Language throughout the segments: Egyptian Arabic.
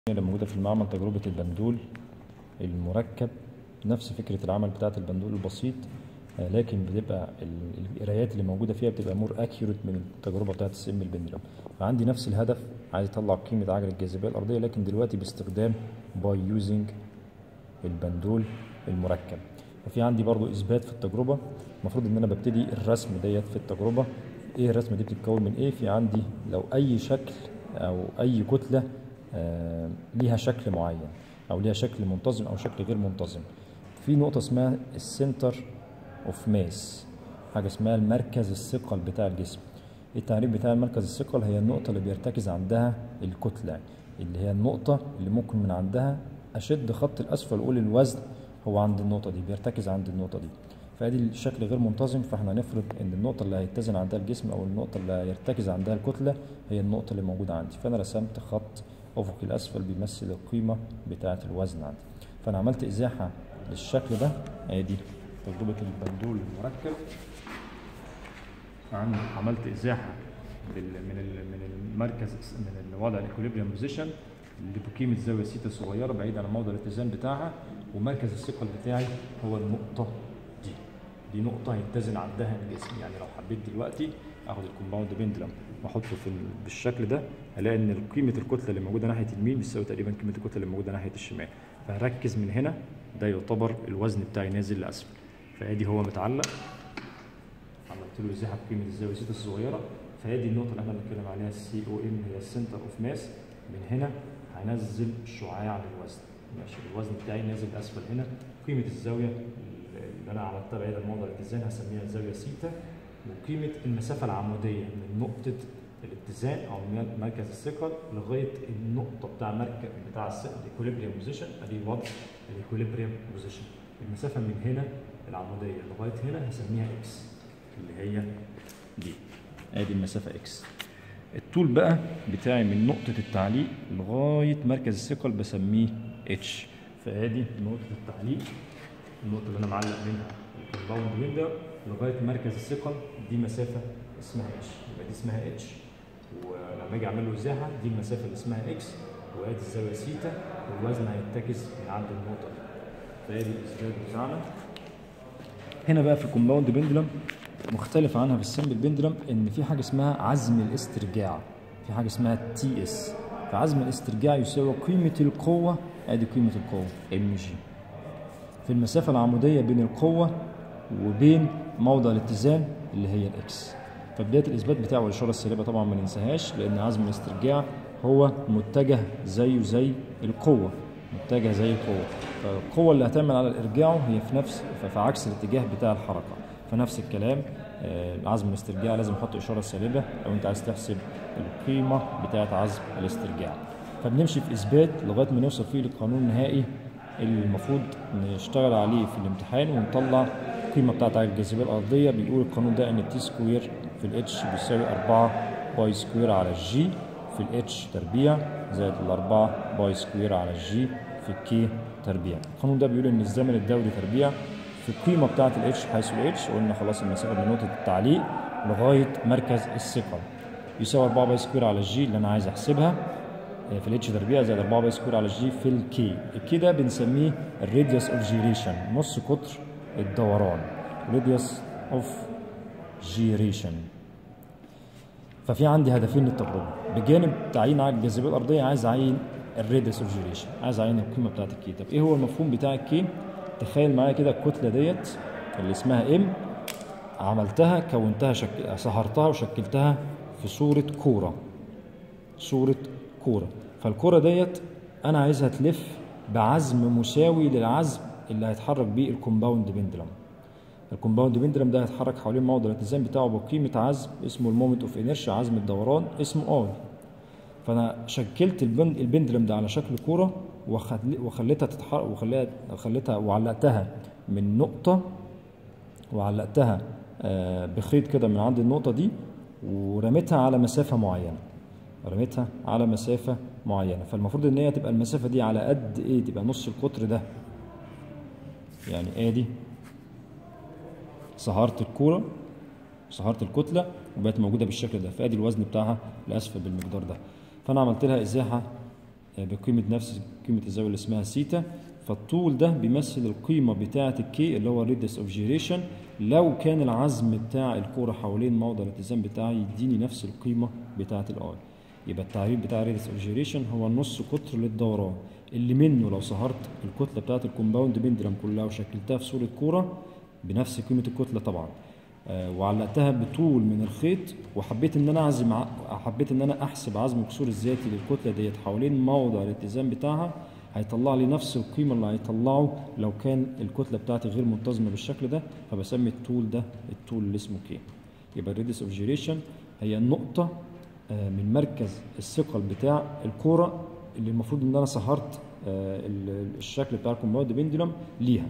اللي موجودة في المعمل تجربة البندول المركب نفس فكرة العمل بتاعة البندول البسيط آه، لكن بتبقى ال- القرايات اللي موجودة فيها بتبقى مور اكيوريت من التجربة بتاعة السم البندلم فعندي نفس الهدف عايز اطلع قيمة عجلة الجاذبية الأرضية لكن دلوقتي باستخدام باي يوزنج البندول المركب ففي عندي برضو اثبات في التجربه المفروض ان انا ببتدي الرسم ديت في التجربه ايه الرسمه دي بتتكون من ايه في عندي لو اي شكل او اي كتله آه ليها شكل معين او ليها شكل منتظم او شكل غير منتظم في نقطه اسمها السنتر اوف ماس حاجه اسمها المركز الثقل بتاع الجسم التعريف بتاع مركز الثقل هي النقطة اللي بيرتكز عندها الكتلة اللي هي النقطة اللي ممكن من عندها أشد خط الأسفل وأقول الوزن هو عند النقطة دي بيرتكز عند النقطة دي فادي الشكل غير منتظم فاحنا هنفرض ان النقطة اللي هيتزن عندها الجسم او النقطة اللي هيرتكز عندها الكتلة هي النقطة اللي موجودة عندي فانا رسمت خط افقي الاسفل بيمثل القيمة بتاعة الوزن عندي فانا عملت ازاحة للشكل ده ادي تجربة البندول المركب عن عملت ازاحه بال- من ال- من المركز من الوضع الاكوليبريم بوزيشن اللي بقيمه زاويه سيتا صغيره بعيد عن موضع الاتزان بتاعها ومركز الثقل بتاعي هو النقطه دي دي نقطه هيتزن عندها الجسم يعني لو حبيت دلوقتي اخد الكومباوند بندلم واحطه في ال- بالشكل ده هلاقي ان قيمه الكتله اللي موجوده ناحيه اليمين بتساوي تقريبا قيمه الكتله اللي موجوده ناحيه الشمال فهركز من هنا ده يعتبر الوزن بتاعي نازل لاسفل فادي هو متعلق عملت له ازاحه بقيمه الزاويه سيتا الصغيره فهي دي النقطه اللي احنا بنتكلم عليها السي او ام هي السنتر اوف ماس من هنا هنزل شعاع للوزن ماشي الوزن بتاعي نازل اسفل هنا قيمه الزاويه اللي انا عملتها بعيد عن موضع الاتزان هسميها الزاويه سيتا وقيمه المسافه العموديه من نقطه الاتزان او من مركز الثقل لغايه النقطه بتاع مركز بتاع الايكوليبريم بوزيشن ادي وضع الايكوليبريم بوزيشن المسافه من هنا العموديه لغايه هنا هسميها اكس اللي هي دي ادي المسافه اكس الطول بقى بتاعي من نقطة التعليق لغاية مركز الثقل بسميه اتش فادي نقطة التعليق النقطة اللي أنا معلق منها الكومباوند ويندر لغاية مركز الثقل دي مسافة اسمها اتش يبقى دي اسمها اتش ولما اجي اعمل له ازاحة دي المسافة اللي اسمها اكس وادي الزاوية سيتا والوزن هيتكس من عند النقطة دي فادي الاثبات بتاعنا هنا بقى في الكومباوند بندلم مختلف عنها في السمبل بندلم ان في حاجه اسمها عزم الاسترجاع في حاجه اسمها تي اس فعزم الاسترجاع يساوي قيمه القوه ادي قيمه القوه ام جي في المسافه العموديه بين القوه وبين موضع الاتزان اللي هي الاكس فبدايه الاثبات بتاعه والاشاره السالبه طبعا ما ننساهاش لان عزم الاسترجاع هو متجه زيه زي القوه متجه زي القوه فالقوه اللي هتعمل على الارجاع هي في نفس في عكس الاتجاه بتاع الحركه فنفس الكلام آه، عزم الاسترجاع لازم احط اشاره سالبه لو انت عايز تحسب القيمه بتاعه عزم الاسترجاع فبنمشي في اثبات لغايه ما نوصل فيه للقانون النهائي اللي المفروض نشتغل عليه في الامتحان ونطلع القيمه بتاعه عجله الجاذبيه الارضيه بيقول القانون ده ان التي سكوير في الاتش بيساوي 4 باي سكوير على الجي في الاتش تربيع زائد الأربعة باي سكوير على الجي في الكي تربيع القانون ده بيقول ان الزمن الدوري تربيع في القيمه بتاعه الاتش حيث الاتش قلنا خلاص المسافه من نقطه التعليق لغايه مركز الثقل يساوي 4 باي سكوير على الجي اللي انا عايز احسبها آه، في الاتش تربيع زائد 4 باي سكوير على الجي في الكي الكي ده بنسميه الراديوس اوف جيريشن نص قطر الدوران راديوس اوف جيريشن ففي عندي هدفين للتجربه بجانب تعيين عجل الجاذبيه الارضيه عايز اعين الراديوس اوف جيريشن عايز اعين القيمه بتاعه الكي طب ايه هو المفهوم بتاع الكي تخيل معايا كده الكتله ديت اللي اسمها ام عملتها كونتها شك... صهرتها وشكلتها في صوره كوره صوره كوره فالكوره ديت انا عايزها تلف بعزم مساوي للعزم اللي هيتحرك بيه الكومباوند بندلم الكومباوند بندلم ده هيتحرك حوالين موضع الاتزان بتاعه بقيمه عزم اسمه المومنت اوف انيرشيا عزم الدوران اسمه اي فانا شكلت البند البندلم ده على شكل كوره وخل- وخليتها تتحرك وخليتها خليتها وعلقتها من نقطه وعلقتها آه، بخيط كده من عند النقطه دي ورميتها على مسافه معينه رميتها على مسافه معينه فالمفروض ان هي تبقى المسافه دي على قد ايه تبقى نص القطر ده يعني ادي صهارة الكورة صهارة الكتلة وبقت موجودة بالشكل ده فادي الوزن بتاعها لأسفل بالمقدار ده فأنا عملت لها إزاحة آه، بقيمه نفس قيمه الزاويه اللي اسمها سيتا فالطول ده بيمثل القيمه بتاعه الكي اللي هو الريدس اوف جيريشن لو كان العزم بتاع الكوره حوالين موضع الاتزان بتاعي يديني نفس القيمه بتاعه الاي يبقى التعريف بتاع الريدس اوف جيريشن هو النص قطر للدوران اللي منه لو سهرت الكتله بتاعه الكومباوند بندلم كلها وشكلتها في صوره كوره بنفس قيمه الكتله طبعا آه، وعلقتها بطول من الخيط وحبيت ان انا اعزم ع- حبيت ان انا احسب عزم الكسور الذاتي للكتله ديت حوالين موضع الاتزان بتاعها هيطلع لي نفس القيمه اللي هيطلعه لو كان الكتله بتاعتي غير منتظمه بالشكل ده فبسمي الطول ده الطول اللي اسمه كي يبقى الريدس اوف جيريشن هي النقطه آه، من مركز الثقل بتاع الكوره اللي المفروض ان انا سهرت آه، ال- الشكل بتاع الكومباوند بندلم ليها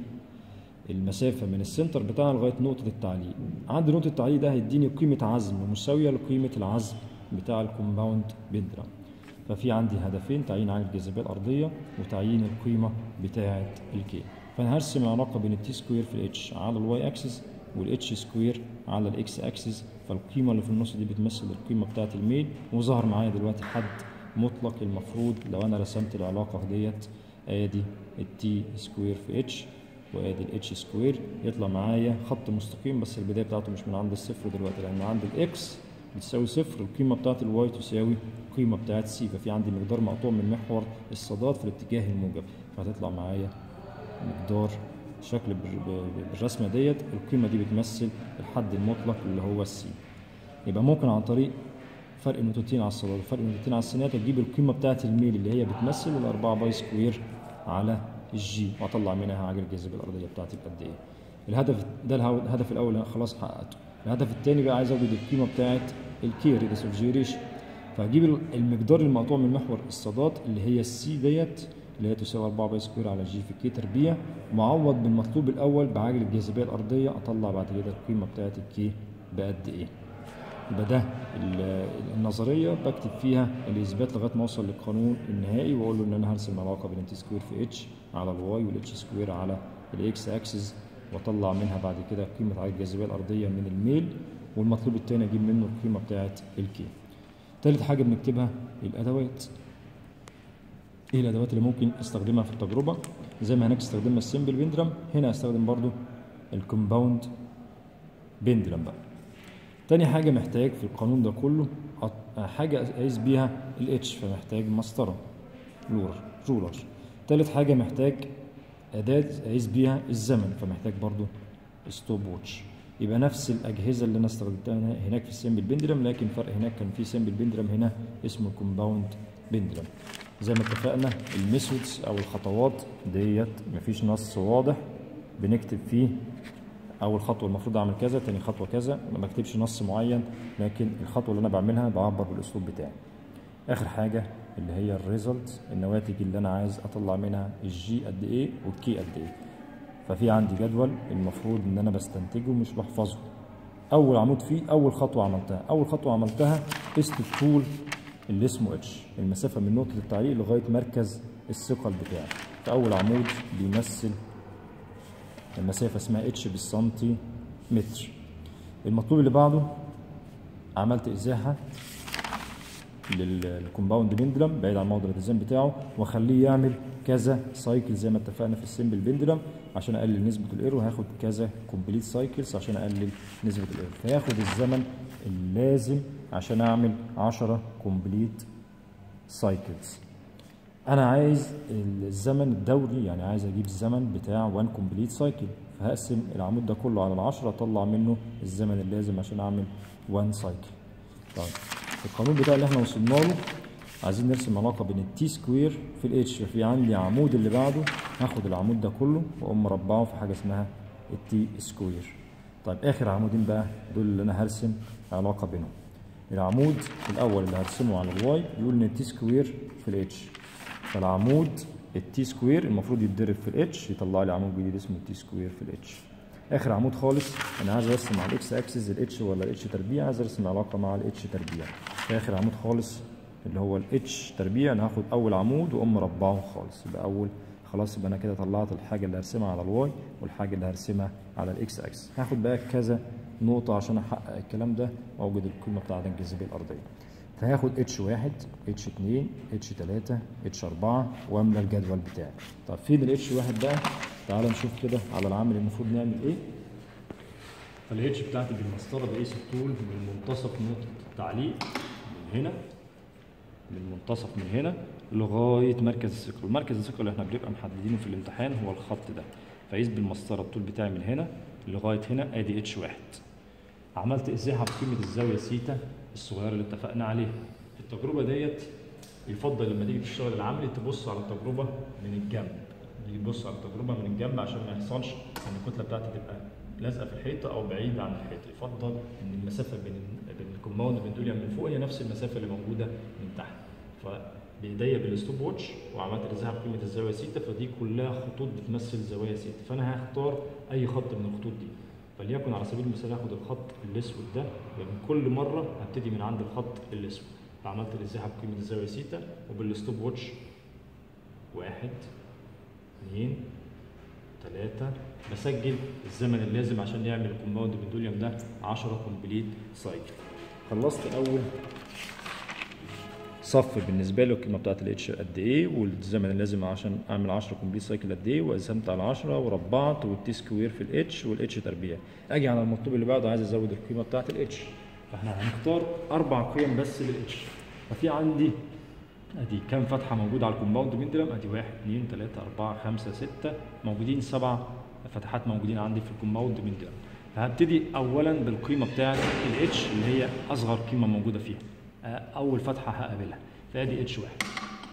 المسافة من السنتر بتاعها لغاية نقطة التعليق عند نقطة التعليق ده هيديني قيمة عزم مساوية لقيمة العزم بتاع الكومباوند بندرم ففي عندي هدفين تعيين عامل الجاذبية الأرضية وتعيين القيمة بتاعة الكي فأنا هرسم علاقة بين التي سكوير في الاتش على الواي اكسس والاتش سكوير على الاكس اكسس فالقيمة اللي في النص دي بتمثل القيمة بتاعة الميل وظهر معايا دلوقتي حد مطلق المفروض لو أنا رسمت العلاقة ديت ادي التي سكوير في اتش وادي الاتش سكوير يطلع معايا خط مستقيم بس البدايه بتاعته مش من عند الصفر دلوقتي لان عند الاكس بتساوي صفر القيمه بتاعت الواي تساوي القيمه بتاعت سي ففي عندي مقدار مقطوع من محور الصادات في الاتجاه الموجب فهتطلع معايا مقدار شكل بال- بال- بالرسمه ديت القيمه دي بتمثل الحد المطلق اللي هو السي يبقى ممكن عن طريق فرق نقطتين على الصادات وفرق نقطتين على السينات اجيب القيمه بتاعت الميل اللي هي بتمثل الأربعة باي سكوير على الجي واطلع منها عجل الجاذبيه الارضيه بتاعتي بقد ايه الهدف ده الهو- الهدف الاول أنا خلاص حققته الهدف الثاني بقى عايز اوجد القيمه بتاعت الكي ريدس اوف جيريشن فهجيب ال- المقدار المقطوع من محور الصادات اللي هي السي ديت اللي هي تساوي 4 باي سكوير على جي في كي تربيع معوض بالمطلوب الاول بعجل الجاذبيه الارضيه اطلع بعد كده القيمه بتاعت الكي بقد ايه يبقى ده ال- النظريه بكتب فيها الاثبات لغايه ما اوصل للقانون النهائي واقول له ان انا هرسم علاقه بين التي سكوير في اتش على الواي والاتش سكوير على الاكس اكسس واطلع منها بعد كده قيمه عدد الجاذبيه الارضيه من الميل والمطلوب الثاني اجيب منه القيمه بتاعه الكي ثالث حاجه بنكتبها الادوات ايه الادوات اللي ممكن استخدمها في التجربه زي ما هناك استخدمنا السمبل بندرم هنا استخدم برضو الكومباوند بندرم بقى تاني حاجة محتاج في القانون ده كله أط- حاجة أقيس بيها الاتش فمحتاج مسطرة لور رولر تالت حاجة محتاج أداة أقيس بيها الزمن فمحتاج برضو ستوب ووتش يبقى نفس الأجهزة اللي أنا استخدمتها هنا- هناك في السيمبل بندرم لكن فرق هناك كان في سيمبل بندرم هنا اسمه كومباوند بندرم زي ما اتفقنا الميثودز أو الخطوات ديت مفيش نص واضح بنكتب فيه اول خطوه المفروض اعمل كذا تاني خطوه كذا ما بكتبش نص معين لكن الخطوه اللي انا بعملها بعبر بالاسلوب بتاعي اخر حاجه اللي هي الريزلت النواتج اللي انا عايز اطلع منها الجي قد ايه والكي قد ايه ففي عندي جدول المفروض ان انا بستنتجه مش بحفظه اول عمود فيه اول خطوه عملتها اول خطوه عملتها قست الطول اللي اسمه اتش المسافه من نقطه التعليق لغايه مركز الثقل بتاعي فاول عمود بيمثل المسافة اسمها اتش بالسنتي متر المطلوب اللي بعده عملت ازاحة لل- للكومباوند بندلم بعيد عن موضع الاتزان بتاعه واخليه يعمل كذا سايكل زي ما اتفقنا في السيمبل بندلم عشان اقلل نسبة الايرور هاخد كذا كومبليت سايكلز عشان اقلل نسبة الايرور فياخد الزمن اللازم عشان اعمل 10 كومبليت سايكلز انا عايز الزمن الدوري يعني عايز اجيب الزمن بتاع 1 كومبليت سايكل فهقسم العمود ده كله على العشرة اطلع منه الزمن اللازم عشان اعمل 1 سايكل طيب القانون بتاع اللي احنا وصلنا له عايزين نرسم علاقة بين التي سكوير في الاتش في عندي عمود اللي بعده هاخد العمود ده كله واقوم مربعه في حاجة اسمها التي سكوير طيب اخر عمودين بقى دول اللي انا هرسم علاقة بينهم العمود الاول اللي هرسمه على الواي بيقول ان التي سكوير في الاتش فالعمود التي سكوير المفروض يتضرب في الاتش يطلع لي عمود جديد اسمه التي سكوير في الاتش اخر عمود خالص انا عايز ارسم على الاكس اكسس الاتش ولا الاتش تربيع عايز ارسم علاقه مع الاتش تربيع اخر عمود خالص اللي هو الاتش تربيع انا هاخد اول عمود واقوم مربعه خالص يبقى اول خلاص يبقى انا كده طلعت الحاجه اللي هرسمها على الواي والحاجه اللي هرسمها على الاكس اكس هاخد بقى كذا نقطه عشان احقق الكلام ده واوجد القيمه بتاعت الجاذبيه الارضيه فهاخد اتش واحد اتش اتنين اتش تلاتة اتش اربعة واملى الجدول بتاعي طب فين الاتش واحد بقى تعال نشوف كده على العامل المفروض نعمل ايه فالاتش بتاعتي بالمسطره بقيس الطول من منتصف نقطه التعليق من هنا من منتصف من هنا لغايه مركز الثقل مركز الثقل اللي احنا بنبقى محددينه في الامتحان هو الخط ده فقيس بالمسطره الطول بتاعي من هنا لغايه هنا ادي اتش واحد عملت ازاحه بقيمه الزاويه سيتا الصغيره اللي اتفقنا عليها في التجربه ديت يفضل لما تيجي تشتغل العملي تبص على التجربه من الجنب تيجي تبص على التجربه من الجنب عشان ما يحصلش ان الكتله بتاعتي تبقى لازقه في الحيطه او بعيده عن الحيطه يفضل ان المسافه بين بين الكومباوند بندوليوم من فوق هي نفس المسافه اللي موجوده من تحت فبايديا بالستوب واتش وعملت الازاحه بقيمه الزاويه سيتا فدي كلها خطوط بتمثل زوايا سيتا فانا هختار اي خط من الخطوط دي فليكن على سبيل المثال هاخد الخط الاسود ده من كل مره هبتدي من عند الخط الاسود فعملت الازاحه بقيمه الزاويه سيتا وبالستوب واتش واحد اثنين ثلاثة بسجل الزمن اللازم عشان يعمل الكومباوند بندوليوم ده 10 كومبليت سايكل خلصت اول صف بالنسبه له القيمه بتاعت الاتش قد ايه والزمن اللازم عشان اعمل 10 كومبليت سايكل قد ايه وقسمت على 10 وربعت والتي سكوير في الاتش والاتش تربيع اجي على المطلوب اللي بعده عايز ازود القيمه بتاعت الاتش فاحنا هنختار اربع قيم بس للاتش ففي عندي ادي كام فتحه موجوده على الكومباوند بندلم ادي 1 2 3 4 5 6 موجودين سبع فتحات موجودين عندي في الكومباوند بندلم فهبتدي اولا بالقيمه بتاعت الاتش اللي هي اصغر قيمه موجوده فيها اول فتحه هقابلها فادي اتش واحد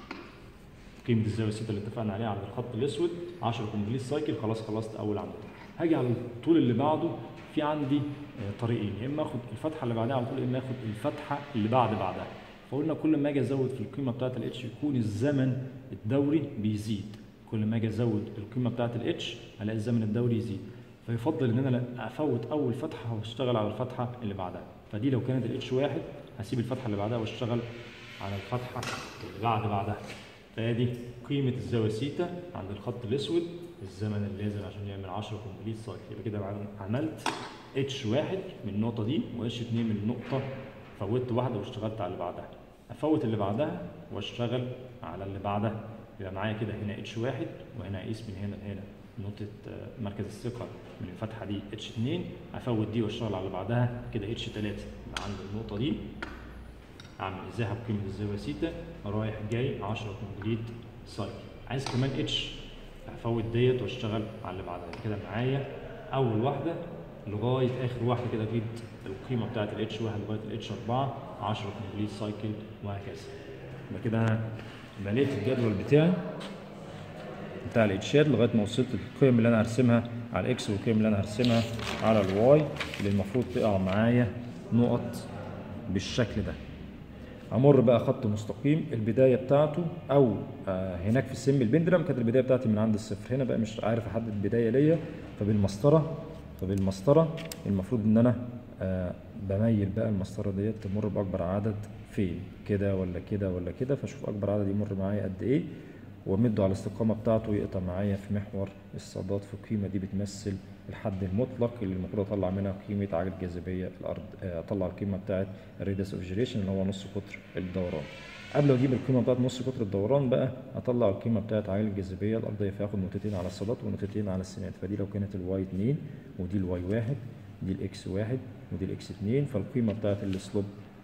قيمه الزاويه سيتا اللي اتفقنا عليها عند الخط الاسود 10 كومبليت سايكل خلاص خلصت اول عمليه هاجي على الطول اللي بعده في عندي طريقين يا اما اخد الفتحه اللي بعدها على طول يا اما اخد الفتحه اللي بعد بعدها فقلنا كل ما اجي ازود في القيمه بتاعت الاتش يكون الزمن الدوري بيزيد كل ما اجي ازود القيمه بتاعت الاتش الاقي الزمن الدوري يزيد فيفضل ان انا افوت اول فتحه واشتغل على الفتحه اللي بعدها فدي لو كانت الاتش واحد هسيب الفتحه اللي بعدها واشتغل على الفتحه اللي بعد بعدها فادي قيمه الزاويه سيتا عند الخط الاسود الزمن اللازم عشان يعمل 10 كومبليت سايكل يبقى كده عملت اتش واحد من النقطه دي واتش اتنين من النقطه فوتت واحده واشتغلت على اللي بعدها افوت اللي بعدها واشتغل على اللي بعدها يبقى معايا كده هنا اتش واحد وهنا اقيس من هنا لهنا نقطة مركز الثقة من الفتحة دي اتش 2 افوت دي واشتغل على اللي بعدها كده اتش 3 عند النقطة دي اعمل ازاحة بقيمة الزاوية سيتا رايح جاي 10 كومبليت سايكل عايز كمان اتش افوت ديت واشتغل على اللي بعدها كده معايا اول واحدة لغاية اخر واحدة كده جبت القيمة بتاعت الاتش 1 لغاية الاتش 4 10 كومبليت سايكل وهكذا يبقى كده انا مليت الجدول بتاعي بتاع الاتشات لغايه ما وصلت القيم اللي انا هرسمها على الاكس والقيم اللي انا هرسمها على الواي اللي المفروض تقع معايا نقط بالشكل ده امر بقى خط مستقيم البدايه بتاعته او آه هناك في السم البندرم كانت البدايه بتاعتي من عند الصفر هنا بقى مش عارف احدد بدايه ليا فبالمسطره فبالمسطره المفروض ان انا آه بميل بقى المسطره ديت تمر باكبر عدد فين كده ولا كده ولا كده فاشوف اكبر عدد يمر معايا قد ايه وامده على الاستقامه بتاعته يقطع معايا في محور الصادات في القيمه دي بتمثل الحد المطلق اللي المفروض اطلع منها قيمه عجله الجاذبيه الارض اطلع القيمه بتاعه الريدس اوف جيريشن اللي هو نص قطر الدوران قبل ما اجيب القيمه بتاعه نص قطر الدوران بقى اطلع القيمه بتاعه عجله الجاذبيه الارضيه فاخد نقطتين على الصادات ونقطتين على السنات فدي لو كانت الواي 2 ودي الواي 1 دي الاكس 1 ودي الاكس 2 فالقيمه بتاعه السلوب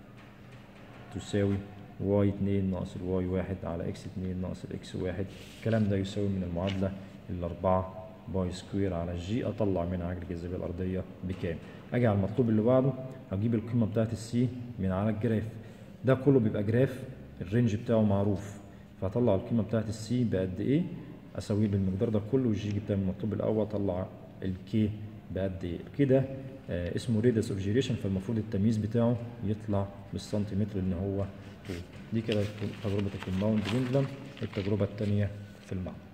تساوي واي 2 ناقص الواي 1 على اكس 2 ناقص الاكس 1 الكلام ده يساوي من المعادله الاربعه باي سكوير على الجي اطلع منها عجله الجاذبيه الارضيه بكام اجي على المطلوب اللي بعده اجيب القيمه بتاعت السي من على الجراف ده كله بيبقى جراف الرينج بتاعه معروف فاطلع القيمه بتاعت السي بقد ايه اساويه بالمقدار ده كله والجي جبتها من المطلوب الاول اطلع الكي بقد ايه كده آه اسمه ريدس اوف جيريشن فالمفروض التمييز بتاعه يطلع بالسنتيمتر ان هو طول دي كده تجربه الكومباوند بندلم التجربه الثانيه في المعمل